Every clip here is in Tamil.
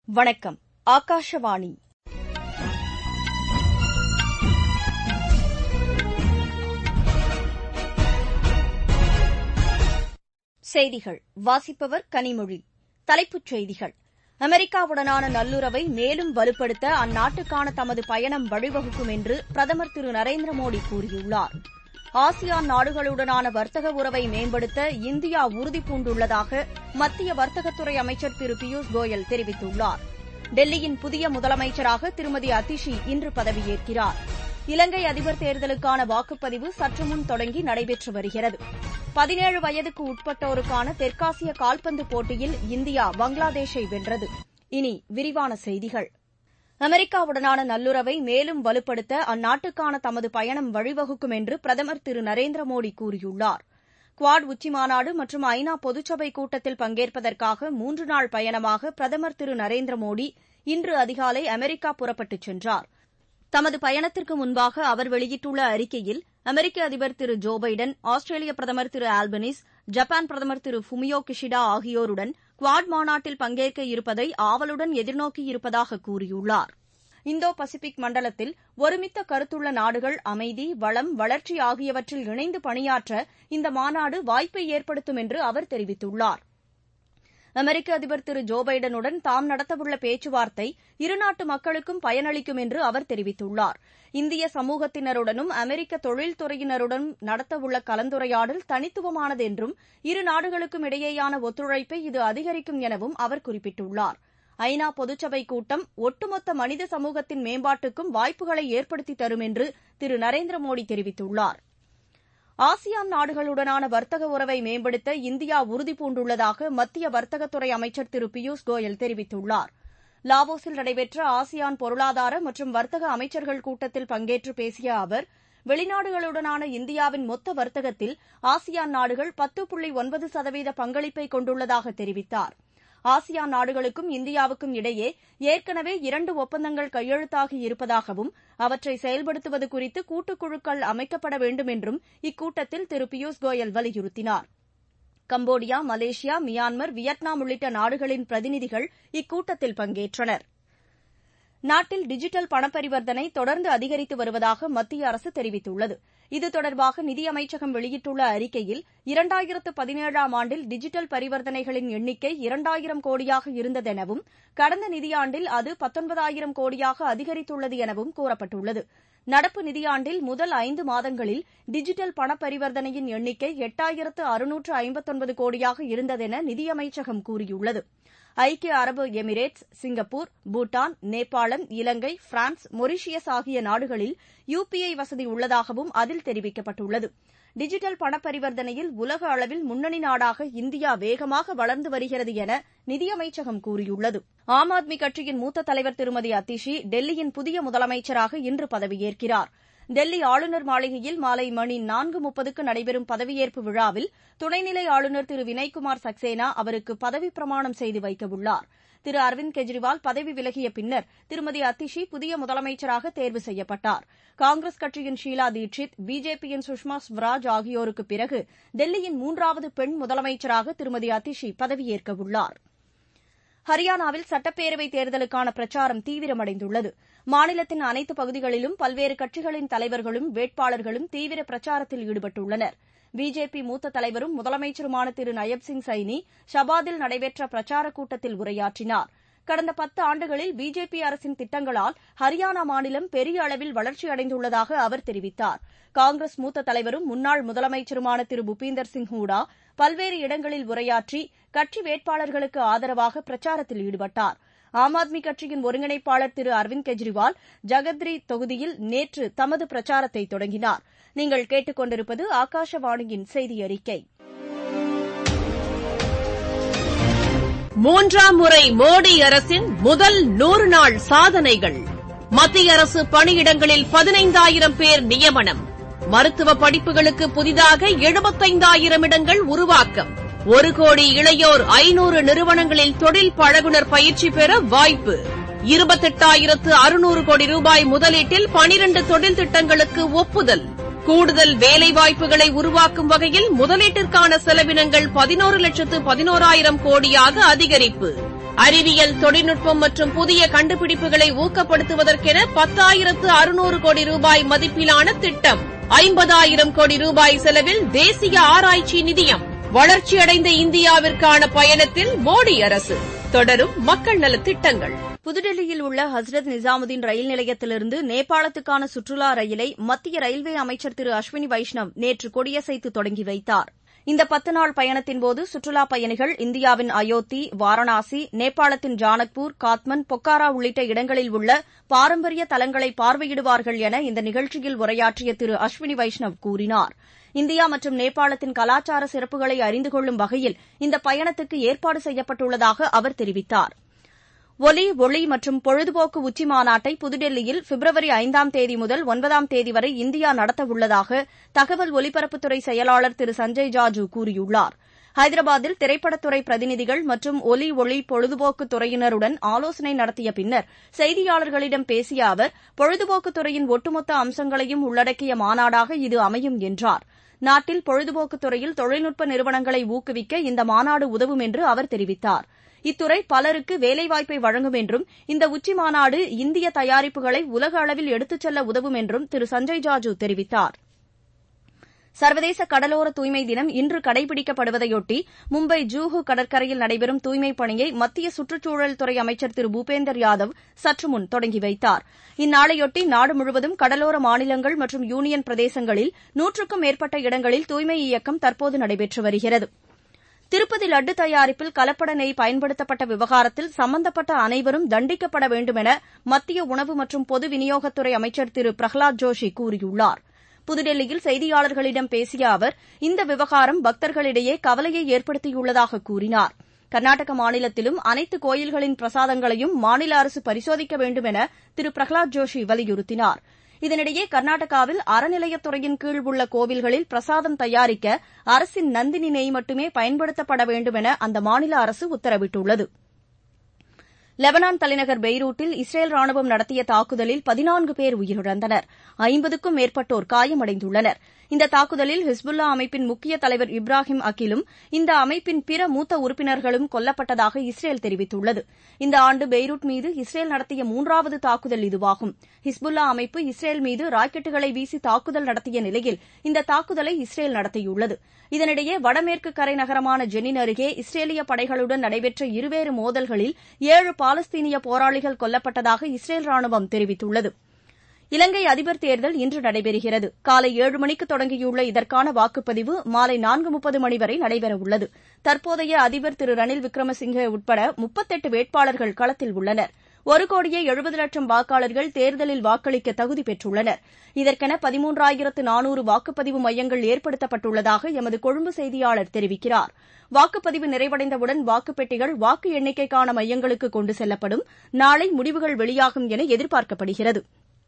வணக்கம் ஆகாஷவாணி செய்திகள் வாசிப்பவர் கனிமொழி தலைப்புச் செய்திகள் அமெரிக்காவுடனான நல்லுறவை மேலும் வலுப்படுத்த அந்நாட்டுக்கான தமது பயணம் வழிவகுக்கும் என்று பிரதமர் திரு நரேந்திர மோடி கூறியுள்ளார் ஆசியான் நாடுகளுடனான வர்த்தக உறவை மேம்படுத்த இந்தியா உறுதிபூண்டுள்ளதாக மத்திய வர்த்தகத்துறை அமைச்சர் திரு பியூஷ் கோயல் தெரிவித்துள்ளார் டெல்லியின் புதிய முதலமைச்சராக திருமதி அதிஷி இன்று பதவியேற்கிறார் இலங்கை அதிபர் தேர்தலுக்கான வாக்குப்பதிவு சற்றுமுன் தொடங்கி நடைபெற்று வருகிறது பதினேழு வயதுக்கு உட்பட்டோருக்கான தெற்காசிய கால்பந்து போட்டியில் இந்தியா பங்களாதேஷை வென்றது இனி விரிவான செய்திகள் அமெரிக்காவுடனான நல்லுறவை மேலும் வலுப்படுத்த அந்நாட்டுக்கான தமது பயணம் வழிவகுக்கும் என்று பிரதமர் திரு நரேந்திர மோடி கூறியுள்ளார் குவாட் உச்சிமாநாடு மற்றும் ஐநா பொதுச்சபை கூட்டத்தில் பங்கேற்பதற்காக மூன்று நாள் பயணமாக பிரதமர் திரு நரேந்திர மோடி இன்று அதிகாலை அமெரிக்கா புறப்பட்டுச் சென்றார் தமது பயணத்திற்கு முன்பாக அவர் வெளியிட்டுள்ள அறிக்கையில் அமெரிக்க அதிபர் திரு ஜோ பைடன் ஆஸ்திரேலிய பிரதமர் திரு ஆல்பனீஸ் ஜப்பான் பிரதமர் திரு ஃபுமியோ கிஷிடா ஆகியோருடன் குவாட் மாநாட்டில் பங்கேற்க இருப்பதை ஆவலுடன் எதிர்நோக்கியிருப்பதாக கூறியுள்ளார் இந்தோ பசிபிக் மண்டலத்தில் ஒருமித்த கருத்துள்ள நாடுகள் அமைதி வளம் வளர்ச்சி ஆகியவற்றில் இணைந்து பணியாற்ற இந்த மாநாடு வாய்ப்பை ஏற்படுத்தும் என்று அவர் தெரிவித்துள்ளார் அமெரிக்க அதிபர் திரு ஜோ பைடனுடன் தாம் நடத்தவுள்ள பேச்சுவார்த்தை இருநாட்டு மக்களுக்கும் பயனளிக்கும் என்று அவர் தெரிவித்துள்ளார் இந்திய சமூகத்தினருடனும் அமெரிக்க தொழில்துறையினருடனும் நடத்தவுள்ள கலந்துரையாடல் தனித்துவமானது என்றும் இரு நாடுகளுக்கும் இடையேயான ஒத்துழைப்பை இது அதிகரிக்கும் எனவும் அவர் குறிப்பிட்டுள்ளார் ஐநா பொதுச்சபை கூட்டம் ஒட்டுமொத்த மனித சமூகத்தின் மேம்பாட்டுக்கும் வாய்ப்புகளை ஏற்படுத்தி தரும் என்று திரு நரேந்திர மோடி தெரிவித்துள்ளார் ஆசியான் நாடுகளுடனான வர்த்தக உறவை மேம்படுத்த இந்தியா உறுதிபூண்டுள்ளதாக மத்திய வர்த்தகத்துறை அமைச்சர் திரு பியூஷ் கோயல் தெரிவித்துள்ளார் லாவோஸில் நடைபெற்ற ஆசியான் பொருளாதார மற்றும் வர்த்தக அமைச்சர்கள் கூட்டத்தில் பங்கேற்று பேசிய அவர் வெளிநாடுகளுடனான இந்தியாவின் மொத்த வர்த்தகத்தில் ஆசியான் நாடுகள் பத்து புள்ளி ஒன்பது சதவீத பங்களிப்பை கொண்டுள்ளதாக தெரிவித்தார் ஆசியான் நாடுகளுக்கும் இந்தியாவுக்கும் இடையே ஏற்கனவே இரண்டு ஒப்பந்தங்கள் கையெழுத்தாகி இருப்பதாகவும் அவற்றை செயல்படுத்துவது குறித்து கூட்டுக்குழுக்கள் அமைக்கப்பட வேண்டும் என்றும் இக்கூட்டத்தில் திரு பியூஷ் கோயல் வலியுறுத்தினார் கம்போடியா மலேசியா மியான்மர் வியட்நாம் உள்ளிட்ட நாடுகளின் பிரதிநிதிகள் இக்கூட்டத்தில் பங்கேற்றனர் நாட்டில் டிஜிட்டல் பணப்பரிவர்த்தனை தொடர்ந்து அதிகரித்து வருவதாக மத்திய அரசு தெரிவித்துள்ளது இது தொடர்பாக நிதியமைச்சகம் வெளியிட்டுள்ள அறிக்கையில் இரண்டாயிரத்து பதினேழாம் ஆண்டில் டிஜிட்டல் பரிவர்த்தனைகளின் எண்ணிக்கை இரண்டாயிரம் கோடியாக இருந்ததெனவும் கடந்த நிதியாண்டில் அது பத்தொன்பதாயிரம் கோடியாக அதிகரித்துள்ளது எனவும் கூறப்பட்டுள்ளது நடப்பு நிதியாண்டில் முதல் ஐந்து மாதங்களில் டிஜிட்டல் பண பரிவர்த்தனையின் எண்ணிக்கை எட்டாயிரத்து அறுநூற்று ஐம்பத்தொன்பது கோடியாக இருந்ததென நிதியமைச்சகம் கூறியுள்ளது ஐக்கிய அரபு எமிரேட்ஸ் சிங்கப்பூர் பூட்டான் நேபாளம் இலங்கை பிரான்ஸ் மொரீஷியஸ் ஆகிய நாடுகளில் யுபிஐ வசதி உள்ளதாகவும் அதில் தெரிவிக்கப்பட்டுள்ளது டிஜிட்டல் பண பரிவர்த்தனையில் உலக அளவில் முன்னணி நாடாக இந்தியா வேகமாக வளர்ந்து வருகிறது என நிதியமைச்சகம் கூறியுள்ளது ஆம் ஆத்மி கட்சியின் மூத்த தலைவர் திருமதி அதிஷி டெல்லியின் புதிய முதலமைச்சராக இன்று பதவியேற்கிறார் டெல்லி ஆளுநர் மாளிகையில் மாலை மணி நான்கு முப்பதுக்கு நடைபெறும் பதவியேற்பு விழாவில் துணைநிலை ஆளுநர் திரு வினய்குமார் சக்சேனா அவருக்கு பதவிப் பிரமாணம் செய்து வைக்கவுள்ளார் திரு அரவிந்த் கெஜ்ரிவால் பதவி விலகிய பின்னர் திருமதி அதிஷி புதிய முதலமைச்சராக தேர்வு செய்யப்பட்டார் காங்கிரஸ் கட்சியின் ஷீலா தீட்சித் பிஜேபியின் சுஷ்மா ஸ்வராஜ் ஆகியோருக்கு பிறகு டெல்லியின் மூன்றாவது பெண் முதலமைச்சராக திருமதி அதிஷி பதவியேற்கவுள்ளார் ஹரியானாவில் சட்டப்பேரவைத் தேர்தலுக்கான பிரச்சாரம் தீவிரமடைந்துள்ளது மாநிலத்தின் அனைத்து பகுதிகளிலும் பல்வேறு கட்சிகளின் தலைவர்களும் வேட்பாளர்களும் தீவிர பிரச்சாரத்தில் ஈடுபட்டுள்ளனர் பிஜேபி மூத்த தலைவரும் முதலமைச்சருமான திரு நயப் சிங் சைனி ஷபாதில் நடைபெற்ற பிரச்சாரக் கூட்டத்தில் உரையாற்றினார் கடந்த பத்து ஆண்டுகளில் பிஜேபி அரசின் திட்டங்களால் ஹரியானா மாநிலம் பெரிய அளவில் வளர்ச்சியடைந்துள்ளதாக அவர் தெரிவித்தார் காங்கிரஸ் மூத்த தலைவரும் முன்னாள் முதலமைச்சருமான திரு புபீந்தர் சிங் ஹூடா பல்வேறு இடங்களில் உரையாற்றி கட்சி வேட்பாளர்களுக்கு ஆதரவாக பிரச்சாரத்தில் ஈடுபட்டார் ஆம் ஆத்மி கட்சியின் ஒருங்கிணைப்பாளர் திரு அரவிந்த் கெஜ்ரிவால் ஜகத்ரி தொகுதியில் நேற்று தமது பிரச்சாரத்தை தொடங்கினார் நீங்கள் கேட்டுக் கொண்டிருப்பது ஆகாஷவாணியின் செய்தி அறிக்கை மூன்றாம் முறை மோடி அரசின் முதல் நூறு நாள் சாதனைகள் மத்திய அரசு பணியிடங்களில் பதினைந்தாயிரம் பேர் நியமனம் மருத்துவ படிப்புகளுக்கு புதிதாக எழுபத்தைந்தாயிரம் இடங்கள் உருவாக்கம் ஒரு கோடி இளையோர் ஐநூறு நிறுவனங்களில் தொழில் பழகுனர் பயிற்சி பெற வாய்ப்பு இருபத்தெட்டாயிரத்து அறுநூறு கோடி ரூபாய் முதலீட்டில் பனிரண்டு தொழில் திட்டங்களுக்கு ஒப்புதல் கூடுதல் வேலைவாய்ப்புகளை உருவாக்கும் வகையில் முதலீட்டிற்கான செலவினங்கள் பதினோரு லட்சத்து பதினோராயிரம் கோடியாக அதிகரிப்பு அறிவியல் தொழில்நுட்பம் மற்றும் புதிய கண்டுபிடிப்புகளை ஊக்கப்படுத்துவதற்கென பத்தாயிரத்து அறுநூறு கோடி ரூபாய் மதிப்பிலான திட்டம் ஐம்பதாயிரம் கோடி ரூபாய் செலவில் தேசிய ஆராய்ச்சி நிதியம் வளர்ச்சியடைந்த இந்தியாவிற்கான பயணத்தில் மோடி அரசு தொடரும் மக்கள் நலத் திட்டங்கள் புதுடெல்லியில் உள்ள ஹஸ்ரத் நிசாமுதீன் ரயில் நிலையத்திலிருந்து நேபாளத்துக்கான சுற்றுலா ரயிலை மத்திய ரயில்வே அமைச்சர் திரு அஸ்வினி வைஷ்ணவ் நேற்று கொடியசைத்து தொடங்கி வைத்தார் இந்த பத்து நாள் பயணத்தின்போது சுற்றுலாப் பயணிகள் இந்தியாவின் அயோத்தி வாரணாசி நேபாளத்தின் ஜானக்பூர் காத்மன் பொக்காரா உள்ளிட்ட இடங்களில் உள்ள பாரம்பரிய தலங்களை பார்வையிடுவார்கள் என இந்த நிகழ்ச்சியில் உரையாற்றிய திரு அஸ்வினி வைஷ்ணவ் கூறினார் இந்தியா மற்றும் நேபாளத்தின் கலாச்சார சிறப்புகளை அறிந்து கொள்ளும் வகையில் இந்த பயணத்துக்கு ஏற்பாடு செய்யப்பட்டுள்ளதாக அவர் தெரிவித்தார் ஒலி ஒளி மற்றும் பொழுதுபோக்கு உச்சி மாநாட்டை புதுடெல்லியில் பிப்ரவரி ஐந்தாம் தேதி முதல் ஒன்பதாம் தேதி வரை இந்தியா நடத்தவுள்ளதாக தகவல் ஒலிபரப்புத்துறை செயலாளர் திரு சஞ்சய் ஜாஜூ கூறியுள்ளார் ஹைதராபாத்தில் திரைப்படத்துறை பிரதிநிதிகள் மற்றும் ஒலி ஒளி பொழுதுபோக்கு துறையினருடன் ஆலோசனை நடத்திய பின்னர் செய்தியாளர்களிடம் பேசிய அவர் பொழுதுபோக்குத் துறையின் ஒட்டுமொத்த அம்சங்களையும் உள்ளடக்கிய மாநாடாக இது அமையும் என்றார் நாட்டில் பொழுதுபோக்குத் துறையில் தொழில்நுட்ப நிறுவனங்களை ஊக்குவிக்க இந்த மாநாடு உதவும் என்று அவர் தெரிவித்தார் இத்துறை பலருக்கு வேலைவாய்ப்பை வழங்கும் என்றும் இந்த உச்சி மாநாடு இந்திய தயாரிப்புகளை உலக அளவில் எடுத்துச் செல்ல உதவும் என்றும் திரு சஞ்சய் ஜாஜூ தெரிவித்தார் சர்வதேச கடலோர தூய்மை தினம் இன்று கடைபிடிக்கப்படுவதையொட்டி மும்பை ஜூஹு கடற்கரையில் நடைபெறும் தூய்மைப் பணியை மத்திய சுற்றுச்சூழல் துறை அமைச்சர் திரு பூபேந்தர் யாதவ் சற்று முன் தொடங்கி வைத்தார் இந்நாளையொட்டி நாடு முழுவதும் கடலோர மாநிலங்கள் மற்றும் யூனியன் பிரதேசங்களில் நூற்றுக்கும் மேற்பட்ட இடங்களில் தூய்மை இயக்கம் தற்போது நடைபெற்று வருகிறது திருப்பதி லட்டு தயாரிப்பில் கலப்பட நெய் பயன்படுத்தப்பட்ட விவகாரத்தில் சம்பந்தப்பட்ட அனைவரும் தண்டிக்கப்பட வேண்டுமென மத்திய உணவு மற்றும் பொது விநியோகத்துறை அமைச்சர் திரு பிரஹலாத் ஜோஷி கூறியுள்ளார் புதுடெல்லியில் செய்தியாளர்களிடம் பேசிய அவர் இந்த விவகாரம் பக்தர்களிடையே கவலையை ஏற்படுத்தியுள்ளதாக கூறினார் கர்நாடக மாநிலத்திலும் அனைத்து கோயில்களின் பிரசாதங்களையும் மாநில அரசு பரிசோதிக்க வேண்டும் என திரு பிரஹலாத் ஜோஷி வலியுறுத்தினார் இதனிடையே கர்நாடகாவில் அறநிலையத்துறையின் கீழ் உள்ள கோவில்களில் பிரசாதம் தயாரிக்க அரசின் நந்தினி நெய் மட்டுமே பயன்படுத்தப்பட வேண்டும் என அந்த மாநில அரசு உத்தரவிட்டுள்ளது லெபனான் தலைநகர் பெய்ரூட்டில் இஸ்ரேல் ராணுவம் நடத்திய தாக்குதலில் பதினான்கு பேர் உயிரிழந்தனர் ஐம்பதுக்கும் மேற்பட்டோர் காயமடைந்துள்ளனர் இந்த தாக்குதலில் ஹிஸ்புல்லா அமைப்பின் முக்கிய தலைவர் இப்ராஹிம் அகிலும் இந்த அமைப்பின் பிற மூத்த உறுப்பினர்களும் கொல்லப்பட்டதாக இஸ்ரேல் தெரிவித்துள்ளது இந்த ஆண்டு பெய்ரூட் மீது இஸ்ரேல் நடத்திய மூன்றாவது தாக்குதல் இதுவாகும் ஹிஸ்புல்லா அமைப்பு இஸ்ரேல் மீது ராக்கெட்டுகளை வீசி தாக்குதல் நடத்திய நிலையில் இந்த தாக்குதலை இஸ்ரேல் நடத்தியுள்ளது இதனிடையே வடமேற்கு கரை நகரமான ஜெனின் அருகே இஸ்ரேலிய படைகளுடன் நடைபெற்ற இருவேறு மோதல்களில் ஏழு பாலஸ்தீனிய போராளிகள் கொல்லப்பட்டதாக இஸ்ரேல் ராணுவம் தெரிவித்துள்ளது இலங்கை அதிபர் தேர்தல் இன்று நடைபெறுகிறது காலை ஏழு மணிக்கு தொடங்கியுள்ள இதற்கான வாக்குப்பதிவு மாலை நான்கு முப்பது மணி வரை நடைபெறவுள்ளது தற்போதைய அதிபர் திரு ரணில் விக்ரமசிங்கே உட்பட முப்பத்தெட்டு வேட்பாளர்கள் களத்தில் உள்ளனர் ஒரு கோடியே எழுபது லட்சம் வாக்காளர்கள் தேர்தலில் வாக்களிக்க தகுதி பெற்றுள்ளனர் இதற்கென பதிமூன்றாயிரத்து நானூறு வாக்குப்பதிவு மையங்கள் ஏற்படுத்தப்பட்டுள்ளதாக எமது கொழும்பு செய்தியாளர் தெரிவிக்கிறார் வாக்குப்பதிவு நிறைவடைந்தவுடன் வாக்குப்பெட்டிகள் வாக்கு எண்ணிக்கைக்கான மையங்களுக்கு கொண்டு செல்லப்படும் நாளை முடிவுகள் வெளியாகும் என எதிர்பார்க்கப்படுகிறது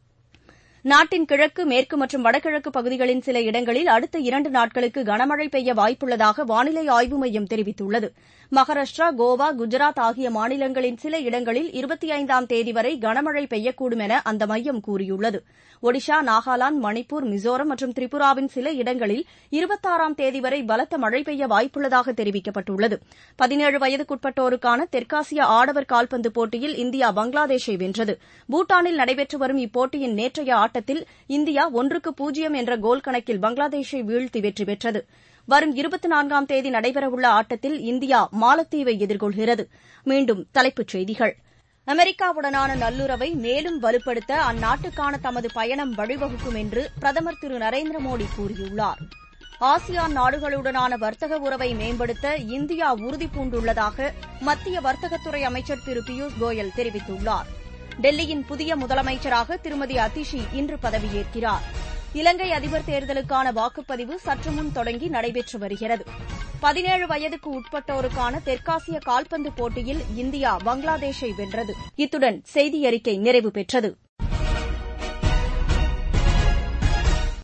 நாட்டின் கிழக்கு மேற்கு மற்றும் வடகிழக்கு பகுதிகளின் சில இடங்களில் அடுத்த இரண்டு நாட்களுக்கு கனமழை பெய்ய வாய்ப்புள்ளதாக வானிலை ஆய்வு மையம் தெரிவித்துள்ளது மகாராஷ்டிரா கோவா குஜராத் ஆகிய மாநிலங்களின் சில இடங்களில் இருபத்தி ஐந்தாம் தேதி வரை கனமழை பெய்யக்கூடும் என அந்த மையம் கூறியுள்ளது ஒடிஷா நாகாலாந்து மணிப்பூர் மிசோரம் மற்றும் திரிபுராவின் சில இடங்களில் இருபத்தாறாம் தேதி வரை பலத்த மழை பெய்ய வாய்ப்புள்ளதாக தெரிவிக்கப்பட்டுள்ளது பதினேழு வயதுக்குட்பட்டோருக்கான தெற்காசிய ஆடவர் கால்பந்து போட்டியில் இந்தியா பங்களாதேஷை வென்றது பூட்டானில் நடைபெற்று வரும் இப்போட்டியின் நேற்றைய ஆட்டத்தில் இந்தியா ஒன்றுக்கு பூஜ்ஜியம் என்ற கோல் கணக்கில் பங்களாதேஷை வீழ்த்தி வெற்றி பெற்றது வரும் இருபத்தி நான்காம் தேதி நடைபெறவுள்ள ஆட்டத்தில் இந்தியா மாலத்தீவை எதிர்கொள்கிறது மீண்டும் தலைப்புச் செய்திகள் அமெரிக்காவுடனான நல்லுறவை மேலும் வலுப்படுத்த அந்நாட்டுக்கான தமது பயணம் வழிவகுக்கும் என்று பிரதமர் திரு நரேந்திர மோடி கூறியுள்ளார் ஆசியான் நாடுகளுடனான வர்த்தக உறவை மேம்படுத்த இந்தியா உறுதிபூண்டுள்ளதாக மத்திய வர்த்தகத்துறை அமைச்சர் திரு பியூஷ் கோயல் தெரிவித்துள்ளார் டெல்லியின் புதிய முதலமைச்சராக திருமதி அதிஷி இன்று பதவியேற்கிறார் இலங்கை அதிபர் தேர்தலுக்கான வாக்குப்பதிவு சற்று முன் தொடங்கி நடைபெற்று வருகிறது பதினேழு வயதுக்கு உட்பட்டோருக்கான தெற்காசிய கால்பந்து போட்டியில் இந்தியா பங்களாதேஷை வென்றது இத்துடன் செய்தியறிக்கை நிறைவு பெற்றது